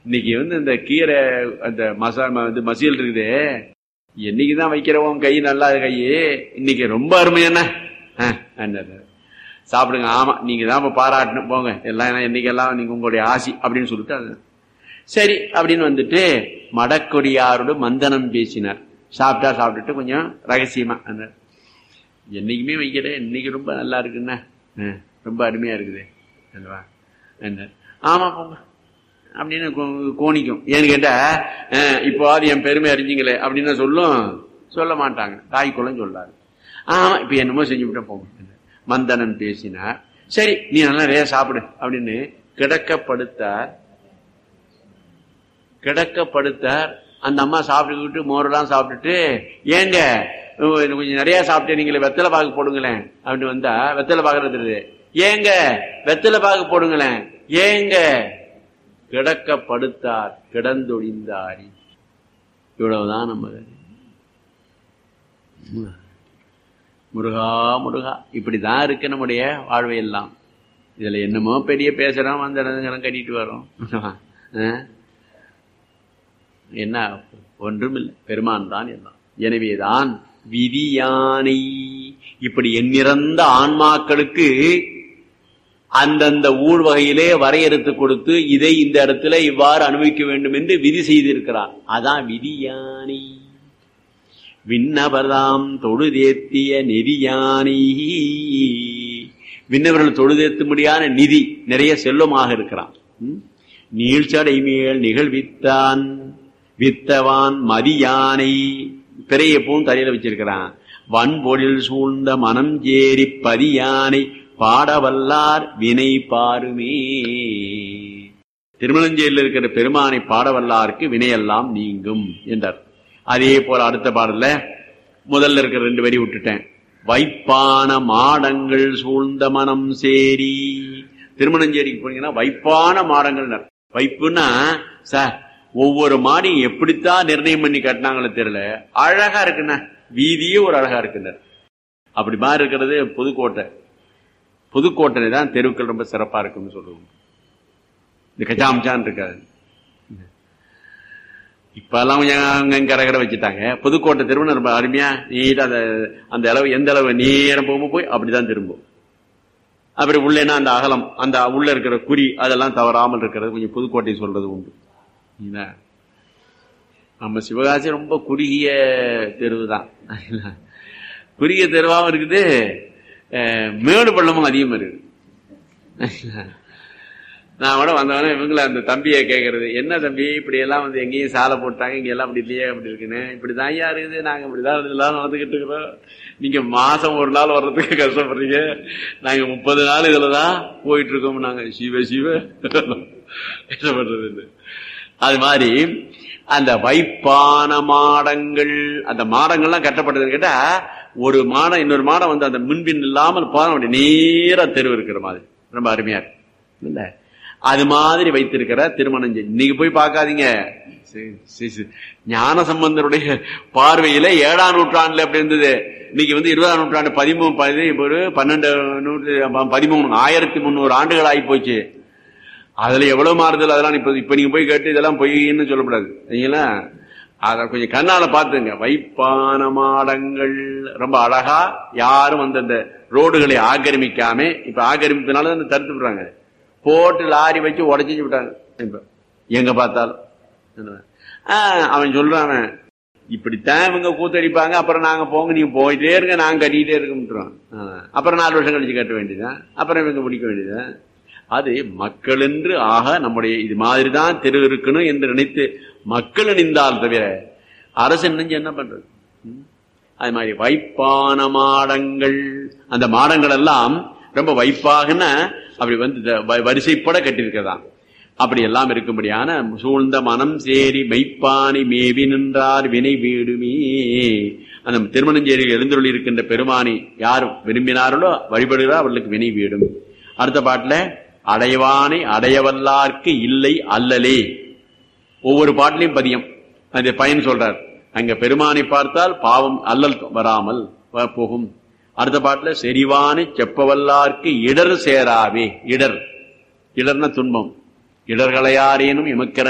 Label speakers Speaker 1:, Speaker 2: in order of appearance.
Speaker 1: இன்னைக்கு வந்து இந்த கீரை அந்த மசா இது மசியல் இருக்குது என்னைக்குதான் வைக்கிறவோம் கை நல்லா கை இன்னைக்கு ரொம்ப அருமையான சாப்பிடுங்க ஆமா நீங்க தான் இப்ப பாராட்டணும் போங்க எல்லாம் என்னைக்கெல்லாம் நீங்க உங்களுடைய ஆசி அப்படின்னு சொல்லிட்டு அது சரி அப்படின்னு வந்துட்டு மடக்கொடியாரோட மந்தனம் பேசினார் சாப்பிட்டா சாப்பிட்டுட்டு கொஞ்சம் ரகசியமா அந்த என்னைக்குமே வைக்கிறேன் இன்னைக்கு ரொம்ப நல்லா இருக்குண்ணா ஆ, ரொம்ப அருமையா இருக்குது அல்லவா என்ன ஆமா போங்க அப்படின்னு கோ- கோணிக்கும் ஏன்னு கேட்டா அஹ், இப்போவாது என் பெருமை அறிஞ்சிங்களே அப்படின்னு சொல்லும் சொல்ல மாட்டாங்க தாய்க்குள்ளம் சொல்லாது ஆமா இப்ப என்னமோ செஞ்சு விட்டா போங்க மந்தனன் பேசினார் சரி நீ நல்லா நிறைய சாப்பிடு அப்படின்னு கிடக்கப்படுத்தார் கிடக்கப்படுத்தார் அந்த அம்மா சாப்பிட்டுக்கிட்டு மோரெல்லாம் சாப்பிட்டுட்டு ஏங்க உ- இன்னும் கொஞ்சம் நிறைய சாப்பிட்டே நீங்களே வெத்தலை பாக்கு போடுங்களேன் அப்படின்னு வந்தா வெத்தலை பாக்குறது ஏங்க வெத்தலை பாக்கு போடுங்களேன் ஏங்க கிடக்கப்படுத்தார் கிடந்தொழிந்தாரி இவ்வளவுதான் நம்ம கதை. முருகா முருகா இப்படிதான் இருக்கு நம்முடைய வாழ்வை எல்லாம் இதுல என்னமோ பெரிய பேசுறோம் அந்த இடங்கெல்லாம் கட்டிட்டு வரோம் அஹ்? என்ன ஒன்றுமில்லை பெருமான் தான் எல்லாம் எனவேதான் விதியானை இப்படி எண்ணிறந்த ஆன்மாக்களுக்கு அந்தந்த ஊழ் வகையிலே வரையறுத்து கொடுத்து இதை இந்த இடத்துல இவ்வாறு அனுபவிக்க வேண்டும் என்று விதி செய்திருக்கிறான் அதான் விதியானை விண்ணவர்தாம் தொழுதேத்திய நெறியானை விண்ணவர்கள் தொழுதேத்தும்படியான நிதி நிறைய செல்வமாக இருக்கிறான் ம்? நீழ்ச்சடை மேல் நிகழ்வித்தான் வித்தவான் மதியானை பிறைய பூவும் தலையில வச்சிருக்கிறான் வன்பொழில் சூழ்ந்த மனம் ஜேரி பதியானை பாடவல்லார் வினை பாருமே திருமலஞ்சேரியில் இருக்கிற பெருமானை பாடவல்லாருக்கு வினையெல்லாம் நீங்கும் என்றார் அதே போல அடுத்த பாடல்ல முதல்ல இருக்கிற ரெண்டு வரி விட்டுட்டேன் வைப்பான மாடங்கள் சூழ்ந்த மனம் சேரி திருமணஞ்சேரிக்கு போனீங்கன்னா வைப்பான மாடங்கள் வைப்புன்னா சார் ஒவ்வொரு மாடியும் எப்படித்தான் நிர்ணயம் பண்ணி கட்டினாங்களோ தெரியல அழகா இருக்குண்ணா வீதியே ஒரு அழகா இருக்குன்னார் அப்படி மாதிரி இருக்கிறது புதுக்கோட்டை புதுக்கோட்டை தான் தெருக்கள் ரொம்ப சிறப்பா இருக்குன்னு சொல்லுவோம் இந்த கஜாம்சான் இருக்காது இப்ப எல்லாம் கொஞ்சம் அங்க கரகர வச்சுட்டாங்க புதுக்கோட்டை திரும்ப ரொம்ப அருமையா நீட்டா அந்த அந்த அளவு எந்த அளவு நேரம் போகும்போது போய் அப்படிதான் திரும்பும் அப்புறம் உள்ளேனா அந்த அகலம் அந்த உள்ள இருக்கிற குறி அதெல்லாம் தவறாமல் இருக்கிறது கொஞ்சம் புதுக்கோட்டை சொல்றது உண்டு என்ன? நம்ம சிவகாசி ரொம்ப குறுகிய தெருவு தான் குறுகிய தெருவாகவும் இருக்குது அஹ், மேடு பள்ளமும் அதிகமா இருக்குது நான் கூட வந்தவொடனே இவங்கள அந்த தம்பியை கேட்கறது என்ன தம்பி இப்படி எல்லாம் வந்து எங்கேயும் சாலை போட்டாங்க இங்க எல்லாம் அப்படி இல்லையே அப்படி இருக்குன்னு இப்படிதான் ஐயா இருக்குது நாங்க இப்படிதான் இதெல்லாம் நடந்துகிட்டு இருக்கிறோம் நீங்க மாசம் ஒரு நாள் வர்றதுக்கு கஷ்டப்படுறீங்க நாங்க முப்பது நாள் இதுலதான் போயிட்டு இருக்கோம் நாங்க சிவ சிவ கஷ்டப்படுறது அது மாதிரி அந்த வைப்பான மாடங்கள் அந்த மாடங்கள்லாம் கட்டப்பட்டதுன்னு கேட்டா ஒரு மாடம் இன்னொரு மாடம் வந்து அந்த மின்பின் இல்லாமல் போன அப்படி நேரா தெருவு இருக்கிற மாதிரி ரொம்ப அருமையா இருக்கு இல்ல அது மாதிரி வைத்திருக்கிற திருமணம் செஞ்சு இன்னைக்கு போய் பார்க்காதீங்க சரி, சரி, சரி. ஞான சம்பந்தருடைய பார்வையில ஏழாம் நூற்றாண்டுல அப்படி இருந்தது இன்னைக்கு வந்து இருபதாம் நூற்றாண்டு பதிமூணு பதி ஒரு பன்னெண்டு நூற்று பதிமூணு ஆயிரத்தி முந்நூறு ஆண்டுகள் ஆகி போச்சு அதுல எவ்வளவு மாறுதல் அதெல்லாம் இப்ப இப்ப நீங்க போய் கேட்டு இதெல்லாம் பொய்ன்னு சொல்லக்கூடாது சரிங்களா அத கொஞ்சம் கண்ணால பாத்துங்க வைப்பான மாடங்கள் ரொம்ப அழகா யாரும் வந்து அந்த ரோடுகளை ஆக்கிரமிக்காம இப்ப ஆக்கிரமிப்பினால தான் தடுத்து விடுறாங்க போட்டு லாரி வச்சு உடச்சி விட்டாங்க இப்ப எங்க பார்த்தாலும் என்ன? ஆஹ், அவன் சொல்றான் அவன், இப்படித்தான் இவங்க கூத்தடிப்பாங்க அப்புறம் நாங்க போங்க நீங்க போயிட்டே இருங்க நாங்க கட்டிக்கிட்டே இருக்கோம் அப்புறம் நாலு வருஷம் கழிச்சு கட்ட வேண்டியதுதான் அப்புறம் இவங்க முடிக்க வேண்டியதுதான் அது மக்கள் என்று ஆக நம்முடைய இது மாதிரி தான் தெரு இருக்கணும் என்று நினைத்து மக்கள் நின்றால் தவிர அரசு நினைஞ்சு என்ன பண்றது ம்? அது மாதிரி வைப்பான மாடங்கள் அந்த மாடங்கள் எல்லாம் ரொம்ப வைப்பாகன்னா அப்படி வந்து இந்த வ- வரிசைப்பட கட்டியிருக்கதான் அப்படி எல்லாம் இருக்கும்படியான சூழ்ந்த மனம் சேரி மெய்ப்பானை மேவி நின்றார் வினை வீடுமே அந்த திருமணஞ்சேரியில் எழுந்தருளி இருக்கின்ற பெருமானி யார் விரும்பினார்களோ வழிபடுகிறார் அவர்களுக்கு வினை வீடும் அடுத்த பாட்டுல அடைவானை அடையவல்லார்க்கு இல்லை அல்லலே ஒவ்வொரு பாட்டிலையும் பதியம் அந்த பயன் சொல்றார் அங்க பெருமானை பார்த்தால் பாவம் அல்லல் வராமல் வ- போகும் அடுத்த பாட்டுல செறிவானை செப்பவல்லார்க்கு இடர் சேராவே இடர் இடர்னா துன்பம் இடர்களையாரேனும் எமக்கிற